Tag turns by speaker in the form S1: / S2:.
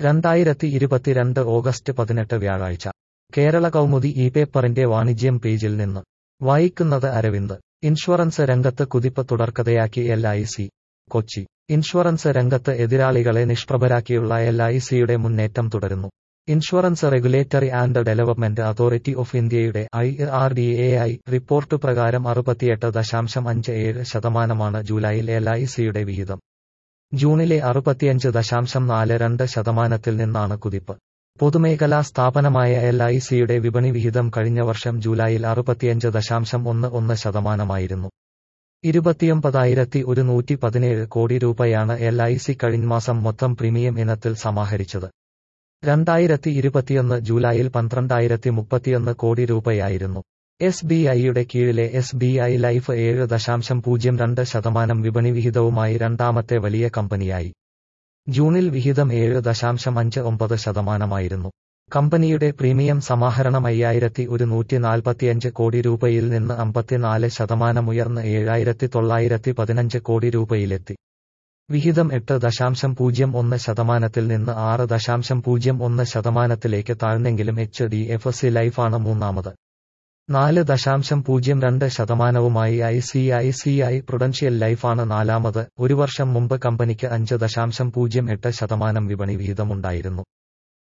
S1: രണ്ടായിരത്തി ഇരുപത്തിരണ്ട് ഓഗസ്റ്റ് പതിനെട്ട് വ്യാഴാഴ്ച കേരള കൗമുദി ഈ പേപ്പറിന്റെ വാണിജ്യം പേജിൽ നിന്ന് വായിക്കുന്നത് അരവിന്ദ് ഇൻഷുറൻസ് രംഗത്ത് കുതിപ്പ് തുടർക്കഥയാക്കി L I C Kochi insurance രംഗത്ത് എതിരാളികളെ നിഷ്പ്രഭരാക്കിയുള്ള എൽ ഐ സിയുടെ മുന്നേറ്റം തുടരുന്നു insurance regulatory and development authority of ഇന്ത്യയുടെ I R D A I report പ്രകാരം അറുപത്തിയെട്ട് ദശാംശം അഞ്ച് ഏഴ് ശതമാനമാണ് ജൂലൈയിൽ എൽ ഐ സിയുടെ വിഹിതം ജൂണിലെ അറുപത്തിയഞ്ച് ദശാംശം നാല് രണ്ട് ശതമാനത്തിൽ നിന്നാണ് കുതിപ്പ് പൊതുമേഖലാ സ്ഥാപനമായ എൽ ഐ സിയുടെ വിപണി വിഹിതം കഴിഞ്ഞ വർഷം ജൂലൈയിൽ അറുപത്തിയഞ്ച് ദശാംശം ഒന്ന് ഒന്ന് ശതമാനമായിരുന്നു ഇരുപത്തിയൊമ്പതായിരത്തി ഒരുന്നൂറ്റി പതിനേഴ് കോടി രൂപയാണ് എൽ ഐ സി കഴിഞ്ഞ മാസം മൊത്തം പ്രീമിയം ഇനത്തിൽ സമാഹരിച്ചത് രണ്ടായിരത്തി ഇരുപത്തിയൊന്ന് ജൂലൈയിൽ പന്ത്രണ്ടായിരത്തി മുപ്പത്തിയൊന്ന് കോടി രൂപയായിരുന്നു എസ് ബി ഐയുടെ കീഴിലെ എസ് ബി ഐ ലൈഫ് ഏഴ് ദശാംശം പൂജ്യം രണ്ട് ശതമാനം വിപണി വിഹിതവുമായി രണ്ടാമത്തെ വലിയ കമ്പനിയായി ജൂണിൽ വിഹിതം ഏഴ് ദശാംശം അഞ്ച് ഒമ്പത് ശതമാനമായിരുന്നു കമ്പനിയുടെ പ്രീമിയം സമാഹരണം അയ്യായിരത്തി ഒരുന്നൂറ്റി നാൽപ്പത്തിയഞ്ച് കോടി രൂപയിൽ നിന്ന് അമ്പത്തിനാല് ശതമാനം ഉയർന്ന് ഏഴായിരത്തി തൊള്ളായിരത്തി പതിനഞ്ച് കോടി രൂപയിലെത്തി വിഹിതം എട്ട് ദശാംശം പൂജ്യം ഒന്ന് ശതമാനത്തിൽ നിന്ന് ആറ് ദശാംശം പൂജ്യം ഒന്ന് ശതമാനത്തിലേക്ക് താഴ്ന്നെങ്കിലും എച്ച് ഡി എഫ് സി ലൈഫാണ് മൂന്നാമത് നാല് ദശാംശം പൂജ്യം രണ്ട് ശതമാനവുമായി I C I C I prudential ലൈഫാണ് നാലാമത് ഒരു വർഷം മുമ്പ് കമ്പനിക്ക് അഞ്ച് ദശാംശം പൂജ്യം എട്ട് ശതമാനം വിപണി വിഹിതമുണ്ടായിരുന്നു